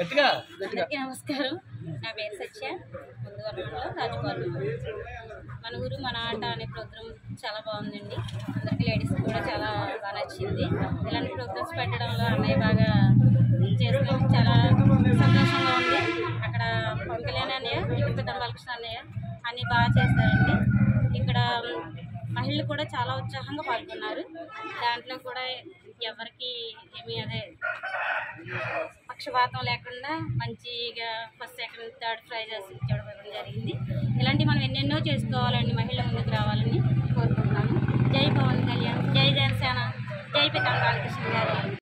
గట్టిగా అందరికీ నమస్కారం నా పేరు సత్య ముందుగా రాజుపాలెం మన ఊరు మన ఆట అనే ప్రోగ్రాం చాలా బాగుందండి అందరికీ లేడీస్ కూడా చాలా బాగా నచ్చింది ఇలాంటి ప్రోగ్రామ్స్ పెట్టడంలో అన్నయ్య బాగా చేసిన చాలా సంతోషంగా ఉంది అక్కడ పవన్ కళ్యాణ్ అన్నయ్య ఇక్కడ పెద్ద బాలకృష్ణ అన్నయ్య అన్ని బాగా చేశారండి ఇక్కడ మహిళలు కూడా చాలా ఉత్సాహంగా పాల్గొన్నారు దాంట్లో కూడా ఎవరికి ఏమీ అదే పక్షపాతం లేకుండా మంచిగా ఫస్ట్ సెకండ్ థర్డ్ ప్రైజెస్ ఇచ్చడం జరిగింది ఇలాంటివి మనం ఎన్నెన్నో చేసుకోవాలని మహిళలు ముందుకు రావాలని కోరుకుంటున్నాను జై పవన్ కళ్యాణ్ జై జనసేన జై పితాంబ బాలకృష్ణ గారు